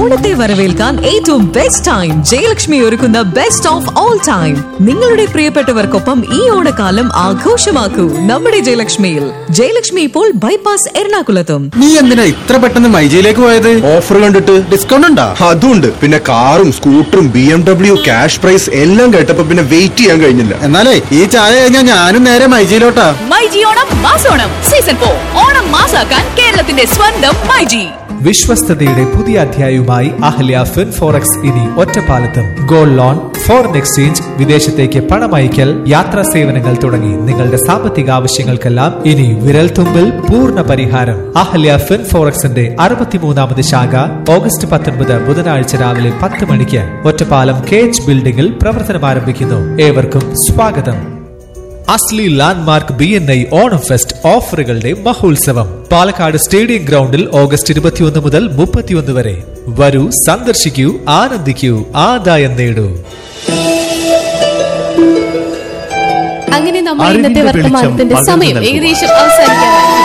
ഓണത്തെ വരവേൽക്കാൻ ഏറ്റവും ബെസ്റ്റ് ടൈം ജയലക്ഷ്മി ഒരുക്കുന്ന ബെസ്റ്റ് ഓഫ് ഓൾ ടൈം നിങ്ങളുടെ പ്രിയപ്പെട്ടവർക്കൊപ്പം ഈ ഓണക്കാലം ആഘോഷമാക്കൂ നമ്മുടെ ജയലക്ഷ്മിയിൽ ജയലക്ഷ്മി ഇപ്പോൾ ബൈപ്പാസ് എറണാകുളത്തും നീ എന്തിനാ ഇത്ര പെട്ടെന്ന് മൈജിയിലേക്ക് പോയത് ഓഫർ കണ്ടിട്ട് ഡിസ്കൗണ്ട് ഉണ്ടാ അതുണ്ട് പിന്നെ കാറും സ്കൂട്ടറും B M W cash prize എല്ലാം കേട്ടപ്പോ പിന്നെ വെയിറ്റ് ചെയ്യാൻ കഴിഞ്ഞില്ല എന്നാലേ ഈ ചായ കഴിഞ്ഞാ ഞാനും നേരെ മൈജിയിലോട്ടാ മൈജി ഓണം മാസോണം സീസൺ ഫോർ ഓണം മാസാക്കാൻ കേരളത്തിന്റെ സ്വന്തം മൈജി വിശ്വസ്തയുടെ പുതിയ അധ്യായവുമായി അഹല്യ ഫിൻ ഫോറക്സ് ഇനി ഒറ്റപ്പാലത്തും ഗോൾഡ് ലോൺ ഫോറിൻ എക്സ്ചേഞ്ച് വിദേശത്തേക്ക് പണമയക്കൽ യാത്രാ സേവനങ്ങൾ തുടങ്ങി നിങ്ങളുടെ സാമ്പത്തിക ആവശ്യങ്ങൾക്കെല്ലാം ഇനി വിരൽ തുമ്പിൽ പൂർണ്ണ പരിഹാരം അഹല്യ ഫിൻ ഫോറക്സിന്റെ അറുപത്തിമൂന്നാമത് ശാഖ ഓഗസ്റ്റ് പത്തൊൻപത് ബുധനാഴ്ച രാവിലെ പത്ത് മണിക്ക് ഒറ്റപ്പാലം കെ എച്ച് ബിൽഡിംഗിൽ പ്രവർത്തനം ആരംഭിക്കുന്നു ഏവർക്കും സ്വാഗതം അസ്ലി landmark B N I Onam fest ഓഫറുകളുടെ മഹോത്സവം പാലക്കാട് സ്റ്റേഡിയം ഗ്രൗണ്ടിൽ ഓഗസ്റ്റ് ഇരുപത്തിയൊന്ന് മുതൽ മുപ്പത്തിയൊന്ന് വരെ വരൂ സന്ദർശിക്കൂ ആനന്ദിക്കൂ ആദായം നേടൂ അങ്ങനെ നമ്മൾ അറിവിന്റെ ഇന്നത്തെ വെളിച്ചം വർത്തമാനത്തിന്റെ പകർന്നു സമയം നൽകുവാൻ. ഏകദേശം അവസാനിക്കാറായി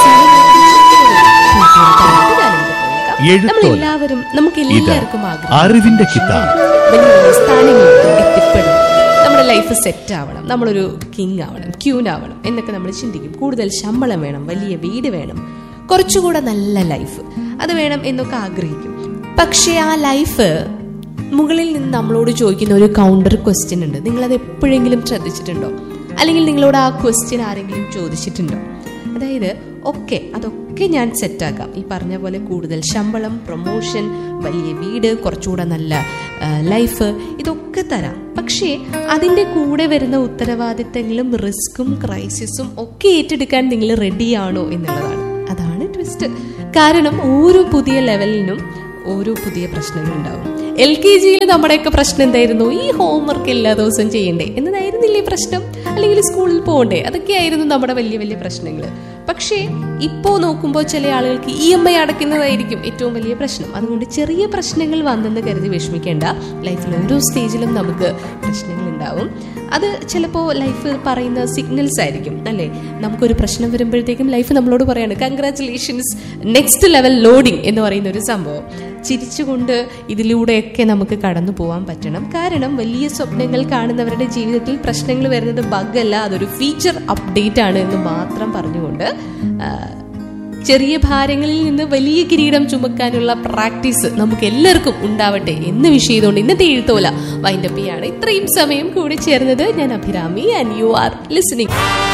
നമ്മൾ എഴുത്തോല. എല്ലാവരും നമുക്ക് ഇത് എല്ലാവർക്കും ആഗ്രഹം അറിവിന്റെ കിതാബ് വലിയ വലിയ സ്ഥാനങ്ങളിൽ എത്തിപ്പെടണം നമ്മുടെ ലൈഫ് സെറ്റ് ആവണം നമ്മളൊരു കിങ് ആവണം ക്യൂൻ ആവണം എന്നൊക്കെ നമ്മൾ ചിന്തിക്കും കൂടുതൽ ശമ്പളം വേണം വലിയ വീട് വേണം കുറച്ചുകൂടെ നല്ല ലൈഫ് അത് വേണം എന്നൊക്കെ ആഗ്രഹിക്കും പക്ഷേ ആ ലൈഫ് മുകളിൽ നിന്ന് നമ്മളോട് ചോദിക്കുന്ന ഒരു കൗണ്ടർ ക്വസ്റ്റ്യൻ ഉണ്ട് നിങ്ങളത് എപ്പോഴെങ്കിലും ശ്രദ്ധിച്ചിട്ടുണ്ടോ അല്ലെങ്കിൽ നിങ്ങളോട് ആ ക്വസ്റ്റ്യൻ ആരെങ്കിലും ചോദിച്ചിട്ടുണ്ടോ അതായത് ഒക്കെ അതൊക്കെ ഞാൻ സെറ്റാക്കാം ഈ പറഞ്ഞ പോലെ കൂടുതൽ ശമ്പളം പ്രൊമോഷൻ വലിയ വീട് കുറച്ചുകൂടെ നല്ല ആ, ലൈഫ് ഇതൊക്കെ തരാം പക്ഷേ അതിൻ്റെ കൂടെ വരുന്ന ഉത്തരവാദിത്തങ്ങളും റിസ്ക്കും ക്രൈസിസും ഒക്കെ ഏറ്റെടുക്കാൻ നിങ്ങൾ റെഡിയാണോ എന്നുള്ളതാണ് അതാണ് ട്വിസ്റ്റ് കാരണം ഓരോ പുതിയ ലെവലിനും ഓരോ പുതിയ പ്രശ്നങ്ങൾ ഉണ്ടാവും എൽ കെ ജിയിൽ നമ്മുടെയൊക്കെ പ്രശ്നം എന്തായിരുന്നു ഈ ഹോംവർക്ക് എല്ലാ ദിവസവും ചെയ്യണ്ടേ എന്നതായിരുന്നില്ലേ പ്രശ്നം അല്ലെങ്കിൽ സ്കൂളിൽ പോകണ്ടേ അതൊക്കെയായിരുന്നു നമ്മുടെ വലിയ വലിയ പ്രശ്നങ്ങൾ പക്ഷേ ഇപ്പോൾ നോക്കുമ്പോൾ ചില ആളുകൾക്ക് ഇ എം ഐ അടയ്ക്കുന്നതായിരിക്കും ഏറ്റവും വലിയ പ്രശ്നം അതുകൊണ്ട് ചെറിയ പ്രശ്നങ്ങൾ വന്നെന്ന് കരുതി വിഷമിക്കേണ്ട ലൈഫിൽ ഓരോ സ്റ്റേജിലും നമുക്ക് പ്രശ്നങ്ങൾ ഉണ്ടാവും അത് ചിലപ്പോൾ ലൈഫ് പറയുന്ന സിഗ്നൽസ് ആയിരിക്കും അല്ലേ നമുക്കൊരു പ്രശ്നം വരുമ്പോഴത്തേക്കും ലൈഫ് നമ്മളോട് പറയാണ് കൺഗ്രാറ്റുലേഷൻസ് നെക്സ്റ്റ് ലെവൽ ലോഡിംഗ് എന്ന് പറയുന്ന ഒരു സംഭവം ചിരിച്ചുകൊണ്ട് ഇതിലൂടെയൊക്കെ നമുക്ക് കടന്നു പോകാൻ പറ്റണം കാരണം വലിയ സ്വപ്നങ്ങൾ കാണുന്നവരുടെ ജീവിതത്തിൽ പ്രശ്നങ്ങൾ വരുന്നത് ബഗ് അല്ല അതൊരു ഫീച്ചർ അപ്ഡേറ്റ് ആണ് എന്ന് മാത്രം പറഞ്ഞുകൊണ്ട് ആ, ചെറിയ ഭാരങ്ങളിൽ നിന്ന് വലിയ കിരീടം ചുമക്കാനുള്ള പ്രാക്ടീസ് നമുക്ക് എല്ലാവർക്കും ഉണ്ടാവട്ടെ എന്ന് വിഷ് ചെയ്തുകൊണ്ട് ഇന്നത്തെ എഴുത്തോല വൈൻഡപ്പ് ചെയ്യാണ് ഇത്രയും സമയം കൂടി ചേർന്നത് ഞാൻ Abhirami and you are listening